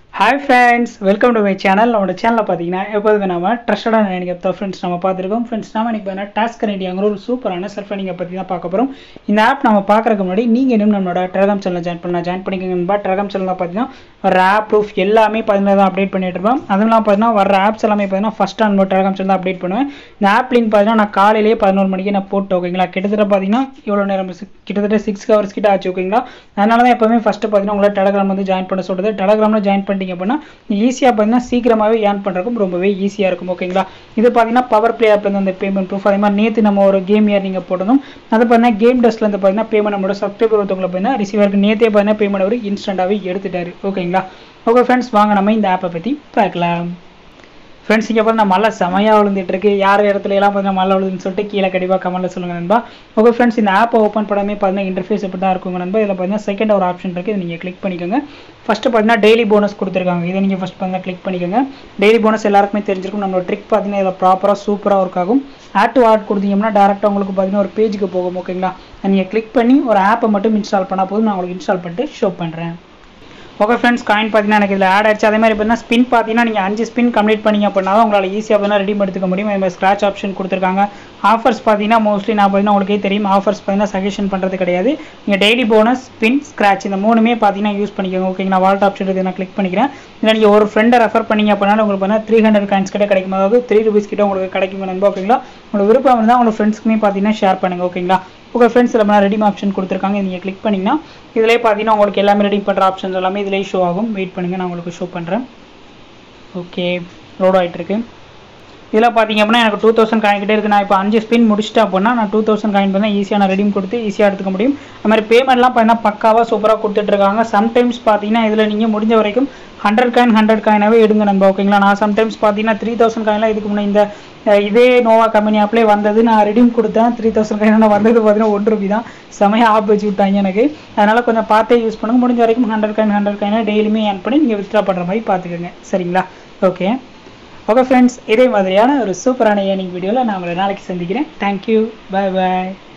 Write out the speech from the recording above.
hi friends welcome to my channel நம்மளோட சேனலில் பார்த்தீங்கன்னா எப்போதுமே நம்ம ட்ரஸ்டடான லேர்னிங் தான் ஃப்ரெண்ட்ஸ் நம்ம பார்த்துருக்கோம் ஃப்ரெண்ட்ஸ் நம்ம இன்னைக்கு பார்த்தீங்கன்னா டாஸ்க் ரெடியாங்கிற ஒரு சூப்பரான செல்ஃப் லேர்னிங்கை பற்றி தான் பார்க்க போகிறோம் இந்த ஆப் நம்ம பார்க்குறதுக்கு முன்னாடி நீங்கள் இன்னும் நம்மளோட டெலகிராம் சேனல் ஜாயின் பண்ணலாம் ஜாயின் பண்ணிக்கோங்கன்பா டெலகிராம் சேனலில் பார்த்தீங்கன்னா ஒரு ஆப் ப்ரூஃப் எல்லாமே பார்த்தீங்கன்னா தான் அப்டேட் பண்ணிட்டு இருப்போம் அதெல்லாம் பார்த்தீங்கன்னா வர ஆப்ஸ் எல்லாமே பார்த்தீங்கன்னா ஃபஸ்ட் ஆன் டெலகிராம் சேனல் தான் அப்டேட் பண்ணுவேன் இந்த ஆப் லிங்க் பார்த்தீங்கன்னா நான் காலையிலேயே பதினோரு மணிக்கு நான் போட்டு ஓகேங்களா கிட்டத்தட்ட பார்த்தீங்கன்னா இவ்வளோ நேரம் six- கிட்டத்தட்ட சிக்ஸ் ஹவர்ஸ் கிட்ட ஆச்சு ஓகேங்களா அதனால தான் எப்போவுமே ஃபஸ்ட்டு பார்த்தீங்கன்னா உங்களை டெலகிராம் வந்து ஜாயின் பண்ண சொல்கிறது டெலகிராமில் ஜாயின் பண்ணிட்டீங்க அப்படின்னா ஈஸியாக பார்த்தீங்கன்னா சீக்கிரமாகவே ஏர்ன் பண்ணுறதுக்கும் ரொம்பவே ஈஸியாக இருக்கும் ஓகேங்களா இது பார்த்தீங்கன்னா பவர் பிளே ஆப்லேருந்து அந்த பேமெண்ட் ப்ரூஃப் அதே மாதிரி நேற்று நம்ம ஒரு கேம் ஏர் நீங்கள் போட்டதும் அது பார்த்தீங்கன்னா கேம் டெஸ்ட்லேருந்து பார்த்தீங்கன்னா பேமெண்ட் நம்மளோட சப்ஸ்கிரைபர் ஒருத்தவங்களை பார்த்தீங்கன்னா ரிசீவருக்கு நேற்றே பார்த்தீங்கன்னா பேமெண்ட் அவர் இன்ஸ்டண்ட்டாகவே எடுத்துட்டாரு ஓகேங்களா ஓகே ஃப்ரெண்ட்ஸ் வாங்க நம்ம இந்த ஆப்பை பற்றி பார்க்கலாம் ஃப்ரெண்ட்ஸ் இங்கே பார்த்தா மழை செமையாக விழுந்துட்டு இருக்கு யார் இடத்துல எல்லாம் பார்த்தீங்கன்னா மழை விழுதுன்னு சொல்லிட்டு கீழே கண்டிப்பாக கமெண்ட்டில் சொல்லுங்க நண்பா ஓகே ஃப்ரெண்ட்ஸ் இந்த ஆப்பை ஓப்பன் பண்ணாமே பார்த்தீங்கன்னா இன்டர்ஃபேஸ் எப்படி தான் இருக்குங்க நண்பா இதில் பார்த்தீங்கன்னா செகண்ட் ஒரு ஆப்ஷன் இருக்குது இதை நீங்கள் கிளிக் பண்ணிக்கோங்க ஃபஸ்ட்டு பார்த்தீங்கன்னா டெய்லி போனஸ் கொடுத்துருக்காங்க இதை நீங்கள் ஃபஸ்ட் பார்த்தீங்கன்னா கிளிக் பண்ணிக்கோங்க டெய்லி போனஸ் எல்லாருக்குமே தெரிஞ்சிருக்கும் நம்மளோட ட்ரிக் பார்த்தீங்கன்னா இதில் ப்ராப்பராக சூப்பராக ஒர்க் ஆகும் ஆட் டு ஆட் கொடுத்தீங்கன்னா டேரெக்டாக உங்களுக்கு பார்த்தீங்கன்னா ஒரு பேஜுக்கு போகும் ஓகேங்களா நீங்கள் கிளிக் பண்ணி ஒரு ஆப்பை மட்டும் இன்ஸ்டால் பண்ணால் போதும் நான் உங்களுக்கு இன்ஸ்டால் பண்ணிட்டு ஷோ பண்ணுறேன் ஓகே ஃப்ரெண்ட்ஸ் காயின் பார்த்தீங்கன்னா எனக்கு இதில் ஆட் ஆயிடுச்சு அதே மாதிரி பார்த்தீங்கன்னா ஸ்பின் பார்த்தீங்கன்னா நீங்கள் அஞ்சு ஸ்பின் கம்ப்ளீட் பண்ணீங்க அப்படின்னா தான் உங்களால் ஈஸியாக பார்த்தீங்கன்னா ரெடீம் எடுத்துக்க முடியும் அதே மாதிரி ஸ்க்ராட்ச் ஆப்ஷன் கொடுத்துருக்காங்க ஆஃபர்ஸ் பார்த்தீங்கன்னா மோஸ்ட்லி நான் பார்த்தீங்கன்னா உங்களுக்கே தெரியும் ஆஃபர்ஸ் பார்த்தீங்கன்னா சஜஷன் பண்ணுறது கிடையாது நீங்கள் டெய்லி போனஸ் ஸ்பின் ஸ்க்ராட்ச் இந்த மூணுமே பார்த்தீங்கன்னா யூஸ் பண்ணிக்கோங்க ஓகேங்களா வால்ட் ஆப்ஷன் இருக்குது நான் கிளிக் பண்ணிக்கிறேன் இல்லை நீங்கள் ஒரு ஃப்ரெண்டை ரெஃபர் பண்ணீங்க அப்படின்னா உங்களுக்கு பார்த்தீங்கன்னா த்ரீ ஹண்ட்ரட் காயின்ஸ் கிட்ட கிடைக்கும் அதாவது த்ரீ ருபீஸ் கிட்ட உங்களுக்கு கிடைக்கும் நண்பா ஓகேங்களா உங்களுக்கு விருப்பம் இருந்தால் உங்கள் ஃப்ரெண்ட்ஸ்க்குமே பார்த்தீங்கன்னா ஷேர் பண்ணுங்கள் ஓகேங்களா ஓகே ஃப்ரெண்ட்ஸ் இதில் ரெடிம் ஆப்ஷன் கொடுத்துருக்காங்க இதை நீங்கள் கிளிக் பண்ணிங்கன்னா இதிலே பார்த்தீங்கன்னா உங்களுக்கு எல்லாமே ரெடி பண்ணுற ஆப்ஷன்ஸ் எல்லாமே இதிலே ஷோ ஆகும் வெயிட் பண்ணுங்கள் நான் உங்களுக்கு ஷோ பண்ணுறேன் ஓகே லோட் ஆகிட்டு இருக்கு இதில் பார்த்தீங்க அப்படின்னா எனக்கு டூ தௌசண்ட் காயின் கிட்டே இருக்குது நான் இப்போ அஞ்சு ஸ்பின் முடிச்சிட்டேன் அப்படின்னா நான் டூ தௌசண்ட் காயின் பண்ணால் ஈஸியாக நான் ரெடீம் கொடுத்து ஈஸியாக எடுத்துக்க முடியும் அது மாதிரி பேமெண்ட்லாம் பார்த்தீங்கன்னா பக்காவாக சூப்பராக கொடுத்துட்ருக்காங்க சம்டைம்ஸ் பார்த்தீங்கன்னா இதில் நீங்கள் முடிஞ்ச வரைக்கும் ஹண்ட்ரட் காயின் ஹண்ட்ரட் காயினாகவே எடுங்க நண்பா ஓகேங்களா நான் சம்டைம்ஸ் பார்த்தீங்கன்னா த்ரீ தௌசண்ட் காயின்லாம் இதுக்கு முன்னே இந்த அஹ், இதே நோவா கம்பெனி ஆப்லேயே வந்தது நான் ரெடீம் கொடுத்தேன் த்ரீ தௌசண்ட் காயின் வந்தது பார்த்தீங்கன்னா ஒன் ரூபி தான் செமையாக ஆப் வச்சு விட்டாங்க எனக்கு அதனால் கொஞ்சம் பார்த்தே யூஸ் பண்ணுங்க முடிஞ்ச வரைக்கும் ஹண்ட்ரட் காயின் ஹண்ட்ரட் காயினாக டெய்லியுமே ஏர்ன் பண்ணி நீங்கள் வித்ட்ரா பண்ணுற மாதிரி பார்த்துக்கோங்க சரிங்களா ஓகே ஓகே ஃப்ரெண்ட்ஸ் இதே மாதிரியான ஒரு சூப்பரான ஏர்னிங் வீடியோவில் நான் உங்களை நாளைக்கு சந்திக்கிறேன் தேங்க்யூ பை பாய்